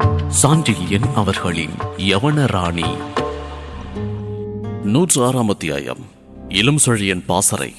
சாண்டில்யன் அவர்களின் யவன ராணி நூற்று ஆறாம் அத்தியாயம் இளம் சொழியன் பாசறை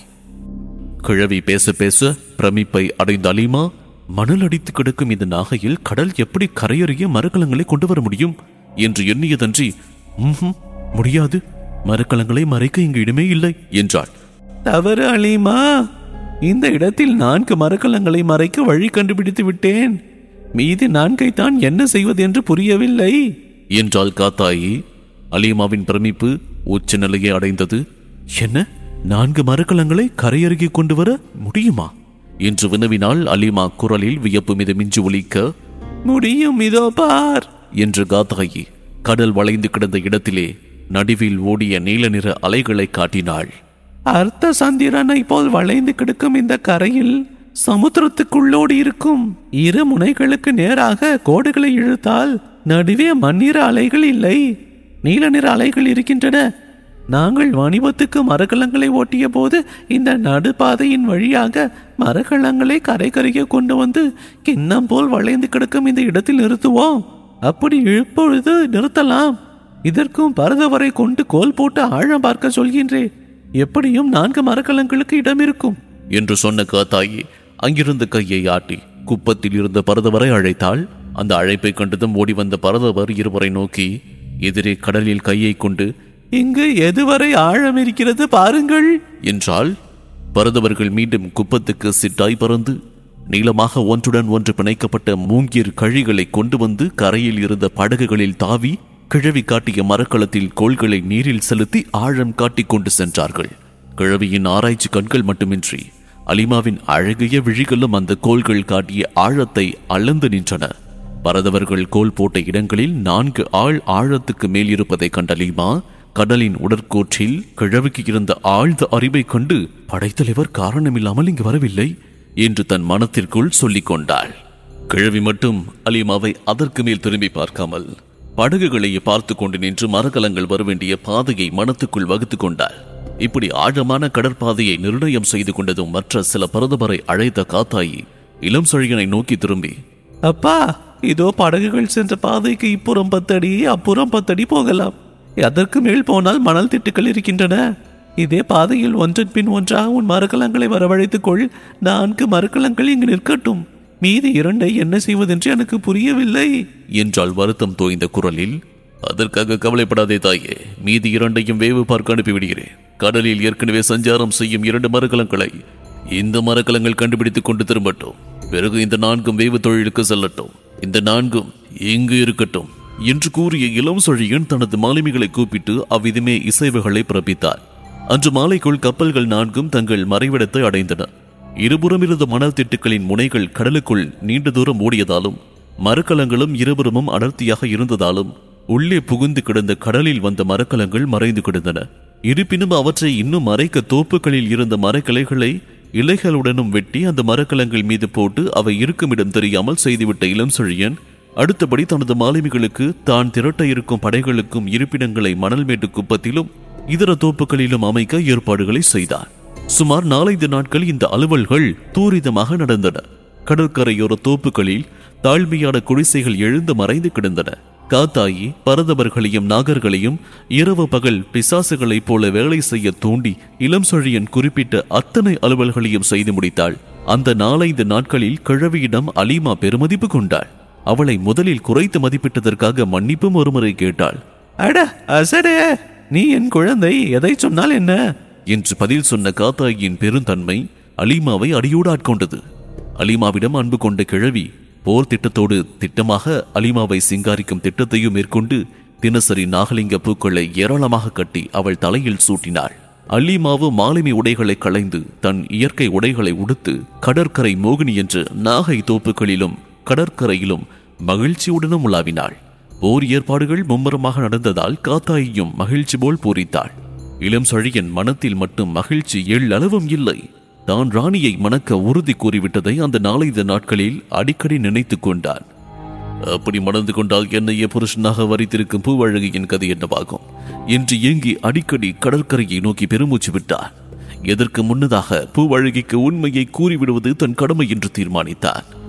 கிழவி பேச பேச பிரமிப்பை அடைந்த அலிமா மணல் அடித்து கிடக்கும் இந்த நாகையில் கடல் எப்படி கரையறிய மரக்கலங்களை கொண்டு வர முடியும் என்று எண்ணியதன்றி "ம்ஹும், முடியாது மரக்கலங்களை மறைக்க இங்கு இடமே இல்லை என்றாள் தவறு அலிமா இந்த இடத்தில் நான்கு மரக்கலங்களை மறைக்க வழி கண்டுபிடித்து விட்டேன் மீதி நான்கைத்தான் என்ன செய்வது என்று புரியவில்லை என்றாள் காத்தாயி அலிமாவின் பிரமிப்பு உச்ச நிலையை அடைந்தது என்ன நான்கு மரக்கலங்களை கரையருகே கொண்டு வர முடியுமா என்று வினவினாள் அலிமா குரலில் வியப்பு மீது மிஞ்சி ஒலிக்க முடியும் இதோ பார் என்று காத்தாயி கடல் வளைந்து கிடந்த இடத்திலே நடுவில் ஓடிய நீல நிற அலைகளை காட்டினாள் அர்த்த சந்திரனை போல் வளைந்து கிடக்கும் இந்த கரையில் சமுத்திரத்துக்குள்ளோடி இருக்கும் இரு முனைகளுக்கு நேராக கோடுகளை இழுத்தால் நடுவே மண்ணிற அலைகள் இல்லை நீல நிற அலைகள் இருக்கின்றன நாங்கள் வாணிபத்துக்கு மரக்கலங்களை ஓட்டிய போது இந்த நடுப்பாதையின் வழியாக மரக்கலங்களை கரைக்கரைய கொண்டு வந்து கிண்ணம் போல் வளைந்து கிடக்கும் இந்த இடத்தில் நிறுத்துவோம் அப்படி இப்பொழுது நிறுத்தலாம் இதற்கும் பரதவரை கொண்டு கோல் போட்டு ஆழம் பார்க்க சொல்கின்றேன் எப்படியும் நான்கு மரக்கலங்களுக்கு இடம் இருக்கும் என்று சொன்ன காத்தாயி அங்கிருந்த கையை ஆட்டி குப்பத்தில் இருந்த பரதவரை அழைத்தாள் அந்த அழைப்பை கண்டதும் ஓடி வந்த பரதவர் இருவரை நோக்கி எதிரே கடலில் கையை கொண்டு இங்கு எதுவரை ஆழம் இருக்கிறது பாருங்கள் என்றால் பரதவர்கள் மீண்டும் குப்பத்துக்கு சிட்டாய் பறந்து நீளமாக ஒன்றுடன் ஒன்று பிணைக்கப்பட்ட மூங்கிர் கழிகளை கொண்டு வந்து கரையில் இருந்த படகுகளில் தாவி கிழவி காட்டிய மரக்கலத்தில் கோள்களை நீரில் செலுத்தி ஆழம் காட்டிக் கொண்டு சென்றார்கள் கிழவியின் ஆராய்ச்சி கண்கள் மட்டுமின்றி அலிமாவின் அழகிய விழிகளும் அந்த கோள்கள் காட்டிய ஆழத்தை அளந்து நின்றன பரதவர்கள் கோல் போட்ட இடங்களில் நான்கு ஆள் ஆழத்துக்கு மேல் இருப்பதை கண்ட அலிமா கடலின் உடற்கூற்றில் கிழவிக்கு இருந்த ஆழ்ந்த அறிவை கண்டு படைத்தலைவர் காரணமில்லாமல் இங்கு வரவில்லை என்று தன் மனத்திற்குள் சொல்லிக் கொண்டாள் கிழவி மட்டும் அலிமாவை அதற்கு மேல் திரும்பி பார்க்காமல் படகுகளையே பார்த்து கொண்டு நின்று மரக்கலங்கள் வரவேண்டிய பாதையை மனத்துக்குள் வகுத்துக் கொண்டாள் இப்படி ஆழமான கடற்பாதையை நிர்ணயம் செய்து கொண்டதும் மற்ற சில பரதவரை அழைத்த காத்தாயி இளம் சொழியனை நோக்கி திரும்பி அப்பா இதோ படகுகள் சென்ற பாதைக்கு இப்புறம் பத்தடி அப்புறம் பத்தடி போகலாம் அதற்கு மேல் போனால் மணல் திட்டுகள் இருக்கின்றன இதே பாதையில் ஒன்றன் பின் ஒன்றாக உன் மரக்கலங்களை வரவழைத்துக் கொள் நான்கு மரக்கலங்கள் இங்கு நிற்கட்டும் மீதி இரண்டை என்ன செய்வதென்று எனக்கு புரியவில்லை என்றால் வருத்தம் தோய்ந்த குரலில் அதற்காக கவலைப்படாதே தாயே மீதி இரண்டையும் வேவு பார்க்க அனுப்பிவிடுகிறேன் கடலில் ஏற்கனவே சஞ்சாரம் செய்யும் இரண்டு மரக்கலங்களை இந்த மரக்கலங்கள் கண்டுபிடித்துக் கொண்டு திரும்பட்டும் பிறகு இந்த நான்கும் வேவு தொழிலுக்கு செல்லட்டும் இந்த நான்கும் இங்கு இருக்கட்டும் என்று கூறிய இளம் சொழியன் தனது மாலுமிகளை கூப்பிட்டு அவ்விதமே இசைவுகளை பிறப்பித்தார் அன்று மாலைக்குள் கப்பல்கள் நான்கும் தங்கள் மறைவிடத்தை அடைந்தன இருபுறம் இருந்த மணல் திட்டுக்களின் முனைகள் கடலுக்குள் நீண்ட தூரம் ஓடியதாலும் மரக்கலங்களும் இருபுறமும் அடர்த்தியாக இருந்ததாலும் உள்ளே புகுந்து கிடந்த கடலில் வந்த மரக்கலங்கள் மறைந்து கிடந்தன இருப்பினும் அவற்றை இன்னும் மறைக்க தோப்புகளில் இருந்த மரக்கிளைகளை இலைகளுடனும் வெட்டி அந்த மரக்கலங்கள் மீது போட்டு அவை இருக்குமிடம் தெரியாமல் செய்துவிட்ட இளம் செழியன் அடுத்தபடி தனது மாலுமிகளுக்கு தான் திரட்ட இருக்கும் படைகளுக்கும் இருப்பிடங்களை மணல்மேட்டு குப்பத்திலும் இதர தோப்புகளிலும் அமைக்க ஏற்பாடுகளை செய்தார் சுமார் நாலைந்து நாட்கள் இந்த அலுவல்கள் தூரிதமாக நடந்தன கடற்கரையோர தோப்புகளில் தாழ்மையான குடிசைகள் எழுந்து மறைந்து கிடந்தன காத்தாயி பரதவர்களையும் நாகர்களையும் இரவு பகல் பிசாசுகளைப் போல வேலை செய்ய தூண்டி இளம் சொழியன் குறிப்பிட்ட அத்தனை அலுவல்களையும் செய்து முடித்தாள் அந்த நாலைந்து நாட்களில் கிழவியிடம் அலீமா பெருமதிப்பு கொண்டாள் அவளை முதலில் குறைத்து மதிப்பிட்டதற்காக மன்னிப்பும் ஒருமுறை கேட்டாள் அட அசடே நீ என் குழந்தை எதை சொன்னால் என்ன என்று பதில் சொன்ன காத்தாயின் பெருந்தன்மை அலீமாவை அடியோடு ஆட்கொண்டது அலீமாவிடம் அன்பு கொண்ட கிழவி போர் திட்டத்தோடு திட்டமாக அலீமாவை சிங்காரிக்கும் திட்டத்தையும் மேற்கொண்டு தினசரி நாகலிங்க பூக்களை ஏராளமாக கட்டி அவள் தலையில் சூட்டினாள் அலீமாவு மாலுமி உடைகளை களைந்து தன் இயற்கை உடைகளை உடுத்து கடற்கரை மோகினி என்று நாகை தோப்புகளிலும் கடற்கரையிலும் மகிழ்ச்சியுடனும் உலாவினாள் போர் ஏற்பாடுகள் மும்முரமாக நடந்ததால் காத்தாயியும் மகிழ்ச்சி போல் பூரித்தாள் இளம் சொழியன் மனத்தில் மட்டும் மகிழ்ச்சி எள்ளளவும் இல்லை தான் ராணியை மணக்க உறுதி கூறிவிட்டதை அந்த நாளைந்த நாட்களில் அடிக்கடி நினைத்துக் கொண்டான் அப்படி மணந்து கொண்டால் என்னைய புருஷனாக வரித்திருக்கும் பூவழகியின் கதை என்னவாகும் என்று ஏங்கி அடிக்கடி கடற்கரையை நோக்கி பெருமூச்சு விட்டான் எதற்கு முன்னதாக பூவழகிக்கு உண்மையை கூறிவிடுவது தன் கடமை என்று தீர்மானித்தான்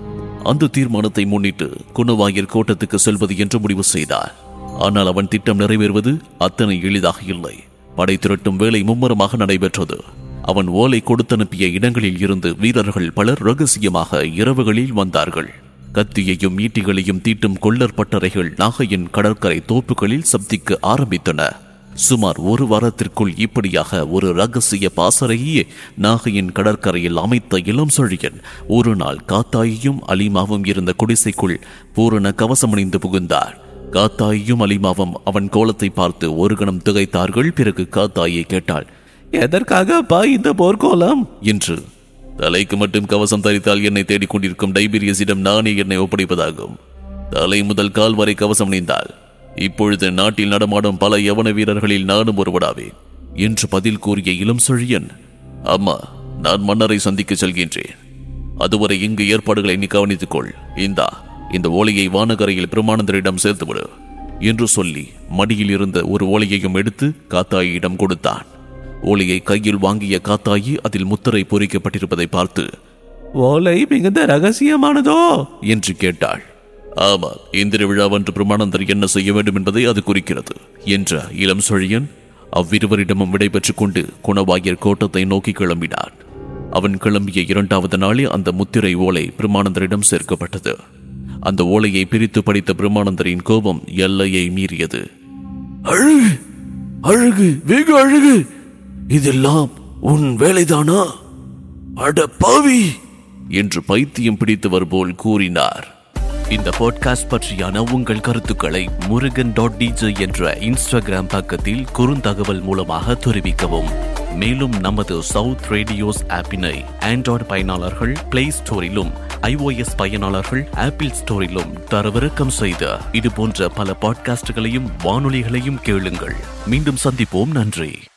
அந்த தீர்மானத்தை முன்னிட்டு குணவாயர் கோட்டத்துக்கு செல்வது என்று முடிவு செய்தார் ஆனால் அவன் திட்டம் நிறைவேறுவது அத்தனை எளிதாக இல்லை படை திரட்டும் வேலை மும்முரமாக நடைபெற்றது அவன் ஓலை கொடுத்தனுப்பிய இடங்களில் இருந்து வீரர்கள் பலர் ரகசியமாக இரவுகளில் வந்தார்கள் கத்தியையும் ஈட்டிகளையும் தீட்டும் கொள்ளர் பட்டறைகள் நாகையின் கடற்கரை தோப்புகளில் சப்திக்க ஆரம்பித்தன சுமார் ஒரு வாரத்திற்குள் இப்படியாக ஒரு ரகசிய பாசறையே நாகையின் கடற்கரையில் அமைத்த இளம் சொழியன் ஒரு நாள் காத்தாயும் அலிமாவும் இருந்த குடிசைக்குள் பூரண கவசமணிந்து புகுந்தார் காத்தாயும் அலிமாவும் அவன் கோலத்தை பார்த்து ஒரு கணம் திகைத்தார்கள் பிறகு காத்தாயை கேட்டாள் எதற்காகப்பா இந்த போர்க்கோலம் என்று தலைக்கு மட்டும் கவசம் தரித்தால் என்னை தேடிக் கொண்டிருக்கும் டைபீரியஸிடம் நானே என்னை ஒப்படைப்பதாகும் தலை முதல் கால் வரை கவசம் அணிந்தால் இப்பொழுது நாட்டில் நடமாடும் பல யவன வீரர்களில் நானும் ஒருவடாவேன் என்று பதில் கூறிய இளம் செழியன் அம்மா நான் மன்னரை சந்திக்க செல்கின்றேன் அதுவரை இங்கு ஏற்பாடுகளை நீ கவனித்துக் கொள் இந்தா இந்த ஓலையை வானகரையில் பிரமானந்தரிடம் சேர்த்துவிடு என்று சொல்லி மடியில் இருந்த ஒரு ஓலையையும் எடுத்து காத்தாயிடம் கொடுத்தான் ஓலையை கையில் வாங்கிய காத்தாயி அதில் முத்திரை பொறிக்கப்பட்டிருப்பதை பார்த்து ஓலை மிகுந்த ரகசியமானதோ என்று கேட்டாள் ஆமா இந்திர விழாவன்று பிரமானந்தர் என்ன செய்ய வேண்டும் என்பதை அது குறிக்கிறது என்ற இளம் சொழியன் அவ்விருவரிடமும் விடைபெற்றுக் கொண்டு குணவாயர் கோட்டத்தை நோக்கி கிளம்பினான் அவன் கிளம்பிய இரண்டாவது நாளே அந்த முத்திரை ஓலை பிரமானந்தரிடம் சேர்க்கப்பட்டது அந்த ஓலையை பிரித்து படித்த பிரமானந்தரின் கோபம் எல்லையை மீறியது அழகு அழகு வெகு அழகு இதெல்லாம் உன் வேலைதானா அட பாவி என்று பைத்தியம் பிடித்தவர் போல் கூறினார் இந்த பாட்காஸ்ட் பற்றியான உங்கள் கருத்துக்களை முருகன் டாட் டிஜே என்ற இன்ஸ்டாகிராம் பக்கத்தில் குறுந்தகவல் மூலமாக தெரிவிக்கவும் மேலும் நமது சவுத் ரேடியோஸ் ஆப்பினை ஆண்ட்ராய்டு பயனாளர்கள் பிளே ஸ்டோரிலும் ஐஓஎஸ் பயனாளர்கள் ஆப்பிள் ஸ்டோரிலும் தரவிறக்கம் செய்த இது போன்ற பல பாட்காஸ்டுகளையும் வானொலிகளையும் கேளுங்கள் மீண்டும் சந்திப்போம் நன்றி